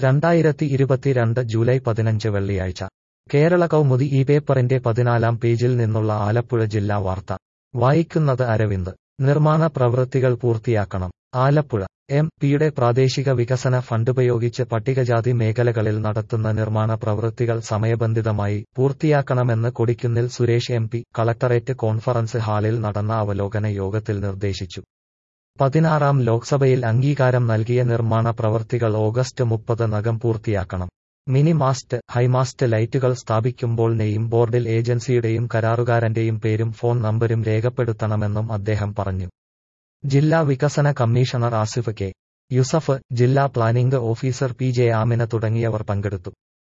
രണ്ടായിരത്തി ഇരുപത്തിരണ്ട് ജൂലൈ പതിനഞ്ച് വെള്ളിയാഴ്ച കേരള കൗമുദി ഈ പേപ്പറിന്റെ പതിനാലാം പേജിൽ നിന്നുള്ള ആലപ്പുഴ ജില്ലാ വാർത്ത വായിക്കുന്നത് അരവിന്ദ് നിർമ്മാണ പ്രവൃത്തികൾ പൂർത്തിയാക്കണം ആലപ്പുഴ എം പിയുടെ പ്രാദേശിക വികസന ഫണ്ടുപയോഗിച്ച് പട്ടികജാതി മേഖലകളിൽ നടത്തുന്ന നിർമ്മാണ പ്രവൃത്തികൾ സമയബന്ധിതമായി പൂർത്തിയാക്കണമെന്ന് Kodikunnil Suresh M P collectorate conference ഹാളിൽ നടന്ന അവലോകന യോഗത്തിൽ നിർദ്ദേശിച്ചു പതിനാറാം ലോക്സഭയിൽ അംഗീകാരം നൽകിയ നിർമ്മാണ പ്രവൃത്തികൾ ഓഗസ്റ്റ് മുപ്പത് നകം പൂർത്തിയാക്കണം മിനി മാസ്റ്റ് ഹൈമാസ്റ്റ് ലൈറ്റുകൾ സ്ഥാപിക്കുമ്പോൾ നെയിം ബോർഡിൽ ഏജൻസിയുടെയും കരാറുകാരന്റെയും പേരും ഫോൺ നമ്പരും രേഖപ്പെടുത്തണമെന്നും അദ്ദേഹം പറഞ്ഞു ജില്ലാ വികസന കമ്മീഷണർ ആസിഫ് കെ യുസഫ് ജില്ലാ planning officer P J Amina തുടങ്ങിയവർ പങ്കെടുത്തു